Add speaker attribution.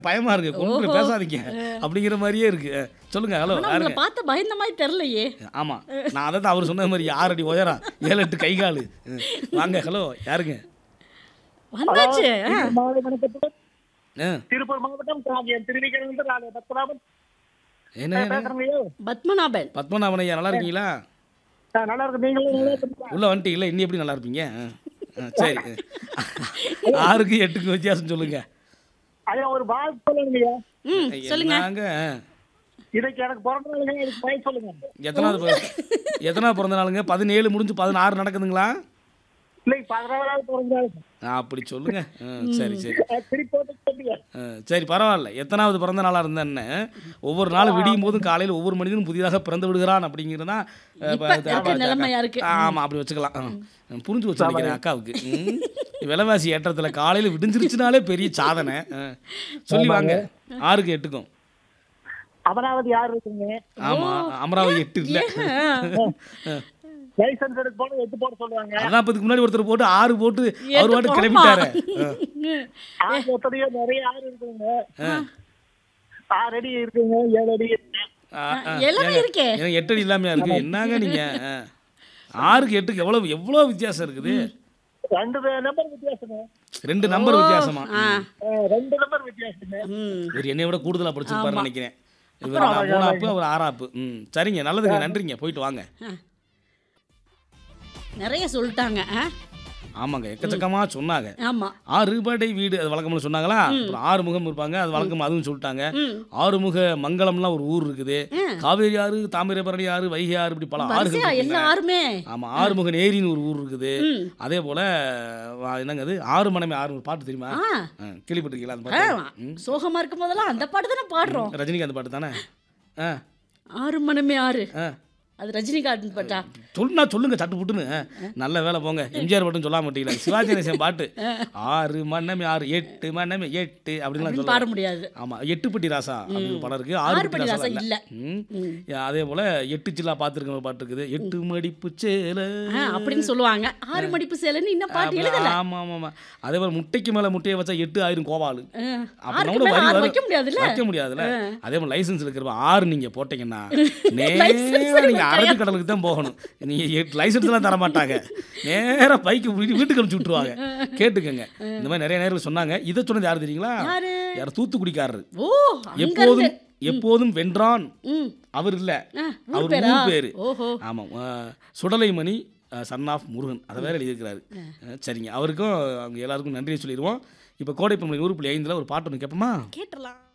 Speaker 1: பயமா இருக்கு கொண்டு
Speaker 2: ஓஹோ.
Speaker 1: பேசாதீங்க அப்படிங்கிற மாதிரியே இருக்கு அஹ், சொல்லுங்க ஹலோ
Speaker 2: ஆனா உங்களை
Speaker 1: யாருங்க
Speaker 2: பார்த்த பயந்த மாதிரி தெரியலையே
Speaker 1: ஆமா நான் அதை தான் அவர் சொன்ன மாதிரி ஆறு அடி உயரம் ஏழு எட்டு கை காலு அஹ், வாங்க ஹலோ யாருங்க
Speaker 2: வந்தாச்சு ஆ.
Speaker 3: மாலை வணக்கத்துடன்
Speaker 1: அஹ்,
Speaker 3: திருப்பூர் மாவட்டம் காவியம் திருவிக்கிழந்து ராஜ பத்மநாபன்
Speaker 1: என்ன என்ன?
Speaker 3: பேசுறீங்க
Speaker 2: பத்மநாபன்
Speaker 1: பத்மநாபன் ஐயா நல்லா இருக்கீங்களா
Speaker 3: நல்லா இருக்கு நீங்களும் நல்லா இருக்கீங்களா?
Speaker 1: உள்ள வந்துட்டு இல்லை இன்னி எப்படி நல்லா இருப்பீங்க அஹ், அஹ், சரி அஹ். ஆறுக்கு எட்டுக்கு வித்தியாசம் சொல்லுங்க
Speaker 3: ஐயா ஒரு வாழ்த்து சொல்லுங்க
Speaker 2: ம் சொல்லுங்க
Speaker 1: நாங்க
Speaker 3: இன்னைக்கு எனக்கு பிறந்த நாளுங்க எனக்கு பயன் சொல்லுங்க
Speaker 1: எத்தனாவது பிற- எத்தனாவது பிறந்த நாளுங்க பதினேழு முடிஞ்சு பதினாறு நடக்குதுங்களா
Speaker 3: இல்லை பதினாறாவது பிறந்த நாள்
Speaker 1: ஆ, அப்படி சொல்லுங்க ஆ, சரி சரி
Speaker 3: அஹ் திருப்பி போட்டு சொல்லுங்க
Speaker 1: ஆ, சரி பரவாயில்ல எத்தனாவது பிறந்த நாளாக இருந்தேன்னு ஒவ்வொரு நாளும் விடியும் போதும் காலையில் ஒவ்வொரு மனிதனும் புதிதாக பிறந்து விடுகிறான் அப்படிங்கிறது தான்
Speaker 2: இப்ப இருக்க நிலைமையா இருக்கு.
Speaker 1: ஆமாம் அப்படி வச்சுக்கலாம் ஆ. புரிஞ்சு வச்சு நினைக்கிறேன் அக்காவுக்கு ம். விலைவாசி ஏற்றத்தில் காலையில் விடிஞ்சிருச்சுனாலே பெரிய சாதனை ஆ. சொல்லி வாங்க ஆறுக்கு எட்டுக்கும்
Speaker 3: அமராவதி யார் இருக்குங்க
Speaker 1: ஆமாம் அமராவதி எட்டு இல்லை
Speaker 3: லைசன்ஸ் எடுக்க போன எட்டு போட சொல்லுவாங்க
Speaker 1: அதான் இப்ப இதுக்கு முன்னாடி ஒருத்தர் போட்டு ஆறு போட்டு அவர் பாட்டு கிளம்பிட்டாரு ஆ.
Speaker 3: ஆறு எத்தனையோ நிறைய ஆறு இருக்குங்க ஆறு அடி இருக்குங்க ஏழு அடி இருக்குங்க
Speaker 1: ஆ, ஆ.
Speaker 2: எல்லாமே
Speaker 1: ஏங்க,
Speaker 2: இருக்கே.
Speaker 1: எனக்கு எட்டு அடி இல்லாமையா இருக்கு என்னங்க நீங்க ஆ. ஆறுக்கு எட்டுக்கு எவ்வளவு எவ்வளவு வித்தியாசம் இருக்குது
Speaker 3: ரெண்டு நம்பர் வித்தியாசங்க
Speaker 1: ரெண்டு நம்பர் வித்தியாசமா
Speaker 2: ஆ
Speaker 3: அஹ் ரெண்டு நம்பர் வித்தியாசங்க
Speaker 2: ம்
Speaker 1: இவர் என்னை விட கூடுதலா படிச்சிருப்பாருன்னு நினைக்கிறேன் இவர் நான் மூணாப்பு அவர் ஆறாப்பு ம் சரிங்க நல்லதுங்க நன்றிங்க போயிட்டு வாங்க
Speaker 2: நிறைய சொல்லிட்டாங்க ஆ
Speaker 1: ஆமாங்க எக்கச்சக்கமா சொன்னாங்க
Speaker 2: ஆமா
Speaker 1: ஆறுபடை வீடு அது வழக்கம்னு சொன்னாங்களா அப்புறம் ஆறு முகம் இருப்பாங்க அது வழக்கம் அதுவும் சொல்லிட்டாங்க
Speaker 2: ம்
Speaker 1: ஆறுமுக மங்கலம்லாம் ஒரு ஊர் இருக்குது காவேரி ஆறு தாமிரபரணி ஆறு வைகை ஆறு இப்படி பல ஆறுகள்
Speaker 2: வரிசையா
Speaker 1: இருக்குங்க.
Speaker 2: எல்லாருமே
Speaker 1: ஆமா ஆறுமுக நேரின்னு ஒரு ஊர் இருக்குது
Speaker 2: ம்
Speaker 1: அதே போல வா- என்னங்க அது ஆறு மனமே ஆறு ஒரு பாட்டு தெரியுமா
Speaker 2: ஆ
Speaker 1: ஆ, கேள்விப்பட்டிருக்கீங்களா அந்த
Speaker 2: ஆ,
Speaker 1: பாட்டு
Speaker 2: சோகமா இருக்கும் போதெல்லாம் அந்த பாட்டு தானே பாடுறோம்
Speaker 1: ரஜினிகாந்த் பாட்டு தானே ஆ
Speaker 2: ஆறு மணமே ஆறு
Speaker 1: ஆ
Speaker 2: அது ரஜினிகாந்த் பாட்டா
Speaker 1: சொல்லுனா சொல்லுங்க சட்டு புட்டுன்னு நல்ல வேலை போங்க எம்ஜிஆர் மட்டும் சொல்லாம மாட்டீங்களா சிவாஜி கணேசன் பாட்டு ஆறு மன்னமே ஆறு எட்டு மன்னமே எட்டு அப்படின்லாம்
Speaker 2: அப்படின்னு
Speaker 1: சொல்லுவாங்க
Speaker 2: பாட முடியாது
Speaker 1: ஆமா எட்டுப்பட்டி ராசா அப்படின்னு ஒரு படம் இருக்கு ஆறு
Speaker 2: ஆறுபடி
Speaker 1: பட்டி
Speaker 2: ராசா
Speaker 1: ராசா
Speaker 2: இல்ல
Speaker 1: இல்ல ம். அதே போல எட்டு சில்லா பார்த்துருக்க ஒரு பாட்டு இருக்குது எட்டு மடிப்பு சேலை
Speaker 2: ஆ, அப்படின்னு சொல்லுவாங்க ஆறு மடிப்பு சேலைன்னு இன்னும் பாட்டு எழுதல
Speaker 1: ஆமா ஆமா ஆமா அதே போல முட்டைக்கு மேல முட்டையை வச்சா எட்டு ஆயிரம் கோவாலு
Speaker 2: ஆ,
Speaker 1: அப்ப
Speaker 2: ஆறுக்கு
Speaker 1: நம்மளோட
Speaker 2: மேல
Speaker 1: வரி
Speaker 2: ஆறு
Speaker 1: வரும்.
Speaker 2: வைக்க முடியாதுல்ல
Speaker 1: வைக்க முடியாதுல்ல அதே மாதிரி லைசன்ஸ் இருக்கிற ஆறு நீங்க போட்டீங்கன்னா நேரா
Speaker 2: License
Speaker 1: நீங்க அரபிக்கடலுக்கு தான் போகணும் நீங்க லைசன்ஸ் எல்லாம் தர மாட்டாங்க நேரா பைக்கு வீட்டு வீட்டுக்கு அனுப்பிச்சு விட்டுருவாங்க கேட்டுக்கங்க இந்த மாதிரி நிறைய நேரம் சொன்னாங்க இதை சொன்னது யாரு தெரியுங்களா
Speaker 2: யாரு
Speaker 1: யார் தூத்துக்குடிக்காரரு
Speaker 2: ஓ அங்க
Speaker 1: எப்போதும்
Speaker 2: இருந்து.
Speaker 1: எப்போதும் வென்றான்
Speaker 2: ம்
Speaker 1: அவர் இல்ல
Speaker 2: ஆ, ஊர்
Speaker 1: அவர்
Speaker 2: பேரா?
Speaker 1: ஊர் பேரு
Speaker 2: ஓஹோ
Speaker 1: ஆமாம் சுடலைமணி சன் ஆஃப் முருகன் அதை வேற எழுதியிருக்கிறாரு அஹ், சரிங்க அவருக்கும் அவங்க எல்லாருக்கும் நன்றியை சொல்லிடுவோம் இப்போ கோடைப்பம்பளை நூறு புள்ளி ஐந்தில் ஒரு பாட்டு ஒன்று கேட்போமா
Speaker 2: கேட்டுடலாம்